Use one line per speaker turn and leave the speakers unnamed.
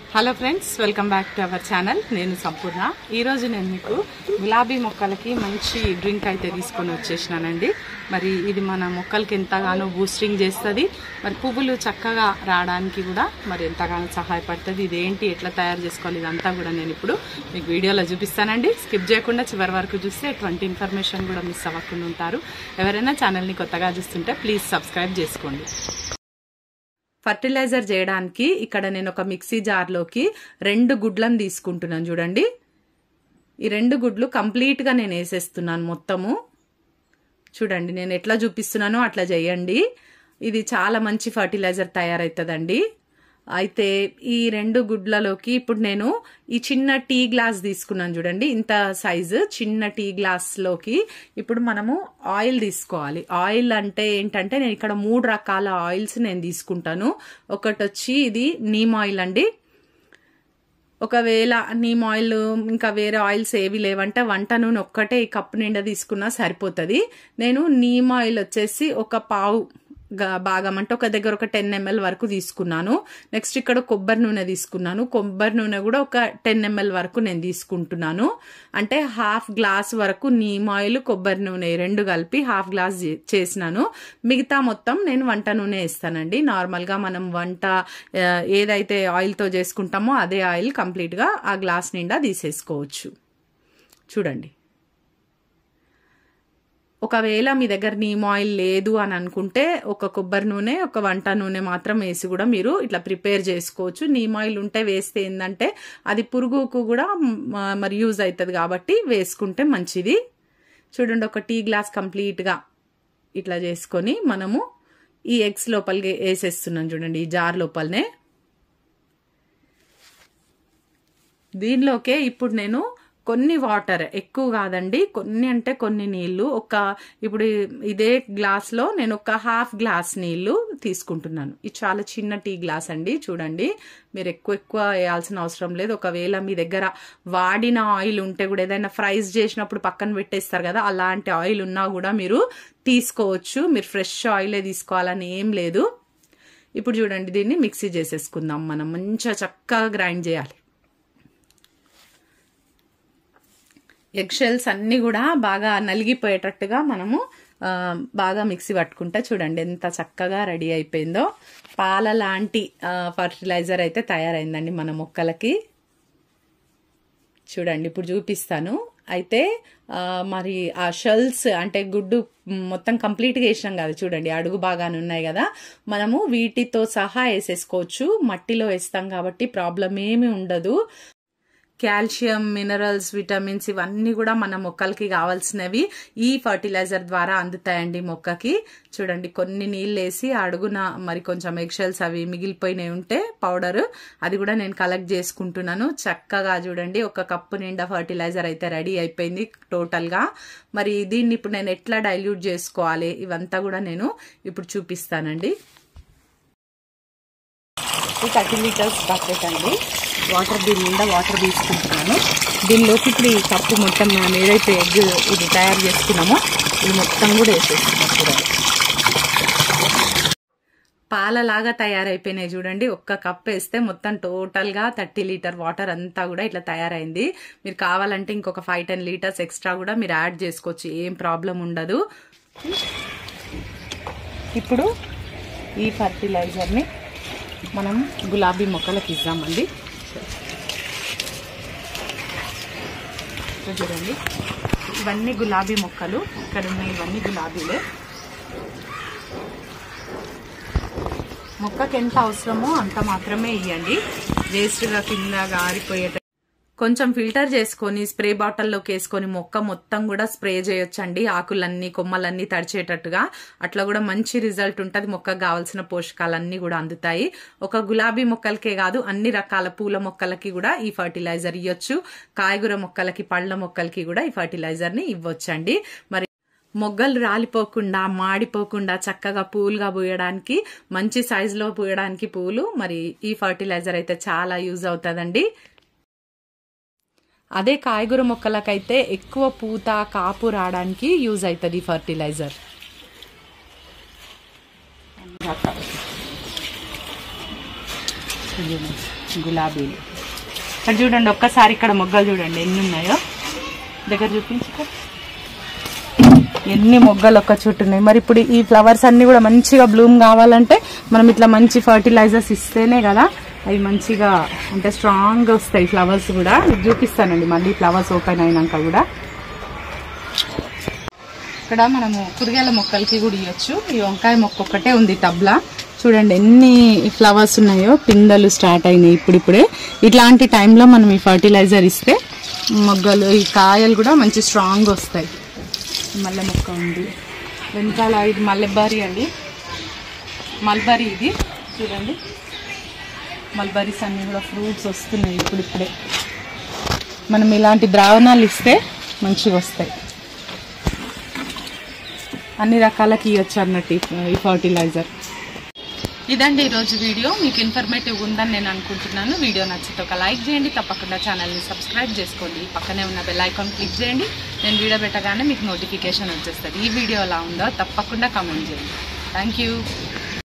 hello friends welcome back to our channel నేను సంపూర్ణ ఈరోజు నేను మీకు గులాబీ మొక్కలకి మంచి డ్రింక్ అయితే తీసుకొని వచ్చేసినానండి మరి ఇది మన మొక్కలకి ఎంతగానో బూస్టింగ్ చేస్తుంది మరి పువ్వులు చక్కగా రావడానికి కూడా మరి ఎంతగానో సహాయపడుతుంది ఇదేంటి ఎట్లా తయారు చేసుకోవాలి ఇదంతా కూడా నేను ఇప్పుడు మీకు వీడియోలో చూపిస్తానండి స్కిప్ చేయకుండా చివరి వరకు చూస్తే ఎటువంటి ఇన్ఫర్మేషన్ కూడా మిస్ అవ్వకుండా ఉంటారు ఎవరైనా ఛానల్ని కొత్తగా చూస్తుంటే ప్లీజ్ సబ్స్క్రైబ్ చేసుకోండి ఫర్టిలైజర్ చేయడానికి ఇక్కడ నేను ఒక మిక్సీ జార్లోకి రెండు గుడ్లను తీసుకుంటున్నాను చూడండి ఈ రెండు గుడ్లు కంప్లీట్గా నేను వేసేస్తున్నాను మొత్తము చూడండి నేను ఎట్లా చూపిస్తున్నానో అట్లా చేయండి ఇది చాలా మంచి ఫర్టిలైజర్ తయారవుతుందండి అయితే ఈ రెండు గుడ్లలోకి ఇప్పుడు నేను ఈ చిన్న టీ గ్లాస్ తీసుకున్నాను చూడండి ఇంత సైజు చిన్న టీ గ్లాస్లోకి ఇప్పుడు మనము ఆయిల్ తీసుకోవాలి ఆయిల్ అంటే ఏంటంటే నేను ఇక్కడ మూడు రకాల ఆయిల్స్ నేను తీసుకుంటాను ఒకటి వచ్చి ఇది నీమ్ ఆయిల్ అండి ఒకవేళ నీమ్ ఆయిల్ ఇంకా వేరే ఆయిల్స్ ఏవి లేవంటే వంట నూనె ఒక్కటే ఈ కప్పు నిండా తీసుకున్నా సరిపోతుంది నేను నీమ్ ఆయిల్ వచ్చేసి ఒక పావు భాగం అంటే ఒక దగ్గర ఒక టెన్ ఎంఎల్ వరకు తీసుకున్నాను నెక్స్ట్ ఇక్కడ కొబ్బరి నూనె తీసుకున్నాను కొబ్బరి నూనె కూడా ఒక టెన్ ఎంఎల్ వరకు నేను తీసుకుంటున్నాను అంటే హాఫ్ గ్లాస్ వరకు నీమ్ ఆయిల్ కొబ్బరి నూనె రెండు కలిపి హాఫ్ గ్లాస్ చేసినాను మిగతా మొత్తం నేను వంట నూనె వేస్తానండి నార్మల్గా మనం వంట ఏదైతే ఆయిల్తో చేసుకుంటామో అదే ఆయిల్ కంప్లీట్గా ఆ గ్లాస్ నిండా తీసేసుకోవచ్చు చూడండి ఒకవేళ మీ దగ్గర నీమ్ ఆయిల్ లేదు అని అనుకుంటే ఒక కొబ్బరి నూనె ఒక వంట నూనె మాత్రం వేసి కూడా మీరు ఇట్లా ప్రిపేర్ చేసుకోవచ్చు నీమ్ ఆయిల్ ఉంటే వేస్తే ఏంటంటే అది పురుగుకు కూడా మరి యూజ్ అవుతుంది కాబట్టి వేసుకుంటే మంచిది చూడండి ఒక టీ గ్లాస్ కంప్లీట్గా ఇట్లా చేసుకొని మనము ఈ ఎగ్స్ లోపలికి వేసేస్తున్నాం చూడండి ఈ జార్ లోపలనే దీనిలోకే ఇప్పుడు నేను కొన్ని వాటర్ ఎక్కువ కాదండి కొన్ని అంటే కొన్ని నీళ్లు ఒక ఇప్పుడు ఇదే గ్లాస్లో నేను ఒక హాఫ్ గ్లాస్ నీళ్లు తీసుకుంటున్నాను ఇది చాలా చిన్న టీ గ్లాస్ అండి చూడండి మీరు ఎక్కువ ఎక్కువ వేయాల్సిన అవసరం లేదు ఒకవేళ మీ దగ్గర వాడిన ఆయిల్ ఉంటే కూడా ఏదైనా ఫ్రైస్ చేసినప్పుడు పక్కన పెట్టేస్తారు కదా అలాంటి ఆయిల్ ఉన్నా కూడా మీరు తీసుకోవచ్చు మీరు ఫ్రెష్ ఆయిలే తీసుకోవాలని ఏం లేదు ఇప్పుడు చూడండి దీన్ని మిక్సీ చేసేసుకుందాం మనం మంచిగా చక్కగా గ్రైండ్ చేయాలి ఎగ్ షెల్స్ అన్నీ కూడా బాగా నలిగిపోయేటట్టుగా మనము బాగా మిక్సీ పట్టుకుంటే చూడండి ఎంత చక్కగా రెడీ అయిపోయిందో పాల లాంటి ఫర్టిలైజర్ అయితే తయారైందండి మన మొక్కలకి చూడండి ఇప్పుడు చూపిస్తాను అయితే మరి ఆ షెల్స్ అంటే గుడ్డు మొత్తం కంప్లీట్గా వేసినాం కదా చూడండి అడుగు బాగానే ఉన్నాయి కదా మనము వీటితో సహా వేసేసుకోవచ్చు మట్టిలో వేస్తాం కాబట్టి ప్రాబ్లం ఏమీ ఉండదు కాల్షియం మినరల్స్ విటమిన్స్ ఇవన్నీ కూడా మన మొక్కలకి కావాల్సినవి ఈ ఫర్టిలైజర్ ద్వారా అందుతాయండి మొక్కకి చూడండి కొన్ని నీళ్ళు వేసి అడుగున మరి కొంచెం ఎగ్షెల్స్ అవి మిగిలిపోయినవి ఉంటే పౌడర్ అది కూడా నేను కలెక్ట్ చేసుకుంటున్నాను చక్కగా చూడండి ఒక కప్పు నిండా ఫర్టిలైజర్ అయితే రెడీ అయిపోయింది టోటల్గా మరి దీన్ని ఇప్పుడు నేను ఎట్లా డైల్యూట్ చేసుకోవాలి ఇవంతా కూడా నేను ఇప్పుడు చూపిస్తానండి థర్టీ లీటర్స్ బకెట్ అండి వాటర్ దీని నిండా వాటర్ తీసుకుంటున్నాను దీనిలోకి ఇప్పుడు ఈ కప్పు మొత్తం మనం ఏదైతే ఎగ్ ఇది తయారు చేసుకున్నామో ఇది మొత్తం కూడా వేసేస్తున్నాం చూడండి పాలలాగా తయారైపోయినాయి చూడండి ఒక్క కప్ వేస్తే మొత్తం టోటల్గా థర్టీ లీటర్ వాటర్ అంతా కూడా ఇట్లా తయారైంది మీరు కావాలంటే ఇంకొక ఫైవ్ టెన్ లీటర్స్ ఎక్స్ట్రా కూడా మీరు యాడ్ చేసుకోవచ్చు ఏం ప్రాబ్లం ఉండదు ఇప్పుడు ఈ ఫర్టిలైజర్ని మనం గులాబీ మొక్కలకు ఇద్దామండి చూడండి ఇవన్నీ గులాబీ మొక్కలు ఇక్కడ ఉన్న ఇవన్నీ గులాబీలే మొక్కకి ఎంత అవసరమో అంత మాత్రమే ఇవ్వండి వేస్ట్గా కింద గారిపోయేట కొంచెం ఫిల్టర్ చేసుకొని స్ప్రే బాటిల్లోకి వేసుకొని మొక్క మొత్తం కూడా స్ప్రే చేయొచ్చండి ఆకులన్నీ కొమ్మలన్నీ తడిచేటట్టుగా అట్లా కూడా మంచి రిజల్ట్ ఉంటుంది మొక్కకు కావాల్సిన పోషకాలన్నీ కూడా అందుతాయి ఒక గులాబీ మొక్కలకే కాదు అన్ని రకాల పూల మొక్కలకి కూడా ఈ ఫర్టిలైజర్ ఇవ్వచ్చు కాయగూర మొక్కలకి పళ్ళ మొక్కలకి కూడా ఈ ఫర్టిలైజర్ ని ఇవ్వచ్చండి మరి మొగ్గలు రాలిపోకుండా మాడిపోకుండా చక్కగా పూలుగా పూయడానికి మంచి సైజులో పూయడానికి పూలు మరి ఈ ఫర్టిలైజర్ అయితే చాలా యూజ్ అవుతుందండి అదే కాయగూర మొక్కలకైతే ఎక్కువ పూత కాపు రావడానికి యూజ్ అవుతుంది ఫర్టిలైజర్ గులాబీలు ఇక్కడ చూడండి ఒక్కసారి ఇక్కడ మొగ్గలు చూడండి ఎన్ని ఉన్నాయో దగ్గర చూపించుకో ఎన్ని మొగ్గలు ఒక్క చుట్టూ ఉన్నాయి మరి ఇప్పుడు ఈ ఫ్లవర్స్ అన్ని కూడా మంచిగా బ్లూమ్ కావాలంటే మనం ఇట్లా మంచి ఫర్టిలైజర్స్ ఇస్తేనే కదా అవి మంచిగా అంటే స్ట్రాంగ్ వస్తాయి ఫ్లవర్స్ కూడా ఇది చూపిస్తానండి మళ్ళీ ఫ్లవర్స్ ఓపెన్ అయినాక కూడా ఇక్కడ మనము కూరగాయల మొక్కలకి కూడా ఇవ్వచ్చు ఈ వంకాయ మొక్క ఒక్కటే ఉంది టబ్లా చూడండి ఎన్ని ఫ్లవర్స్ ఉన్నాయో పిందెలు స్టార్ట్ అయినాయి ఇప్పుడిప్పుడే ఇట్లాంటి టైంలో మనం ఈ ఫర్టిలైజర్ ఇస్తే మొగ్గలు ఈ కాయలు కూడా మంచి స్ట్రాంగ్ వస్తాయి మల్లె మొక్క ఉంది వెనకాల ఇది మల్లెబారి అండి మల్బరీ ఇది చూడండి మల్బరీస్ అన్ని కూడా ఫ్రూట్స్ వస్తున్నాయి ఇప్పుడిప్పుడే మనం ఇలాంటి ద్రావణాలు ఇస్తే మంచిగా వస్తాయి అన్ని రకాలకి ఇవ్వచ్చు అన్నట్టు ఈ- ఈ ఫర్టిలైజర్ ఇదండి ఈరోజు వీడియో మీకు ఇన్ఫర్మేటివ్ ఉందని నేను అనుకుంటున్నాను వీడియో నచ్చితే ఒక లైక్ చేయండి తప్పకుండా ఛానల్ని సబ్స్క్రైబ్ చేసుకోండి పక్కనే ఉన్న బెల్ ఐకాన్ క్లిక్ చేయండి నేను వీడియో పెట్టగానే మీకు నోటిఫికేషన్ వచ్చేస్తుంది ఈ వీడియో ఎలా ఉందో తప్పకుండా కామెంట్ చేయండి థ్యాంక్ యూ